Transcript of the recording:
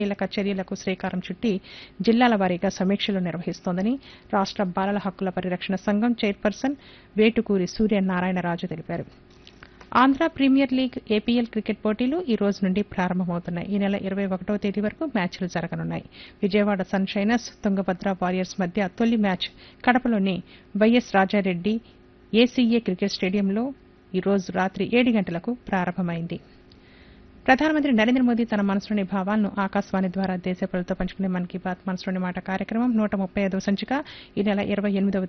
కీలక చర్యలకు శ్రీకారం చుట్టి జిల్లాల వారీగా సమీక్షలు నిర్వహిస్తోందని రాష్ట బాలల హక్కుల పరిరక్షణ సంఘం చైర్పర్సన్ వేటుకూరి సూర్యనారాయణరాజు తెలిపారు Andhra premier league APL cricket పోటీలు ఈ రోజు నుండి ప్రారంభమవుతున్నాయి ఈ నెల ఇరవై ఒకటో తేదీ వరకు మ్యాచ్లు జరగనున్నాయి Vijayawada sun shiners Tungabhadra warriors మధ్య తొలి మ్యాచ్ కడపలోని వైఎస్ రాజారెడ్డి ఏసీఏ క్రికెట్ స్టేడియంలో ఈ రోజు రాత్రి ఏడు గంటలకు ప్రారంభమైంది ప్రధానమంత్రి నరేంద్ర మోదీ తన మనసులోని భావాలను ఆకాశవాణి ద్వారా దేశ ప్రజలతో పంచుకునే మన్ కీ బాత్ మనసులోని మాట కార్యక్రమం నూట ముప్పై ఐదవ సంచిక ఈ నెల ఇరవై ఎనిమిదవ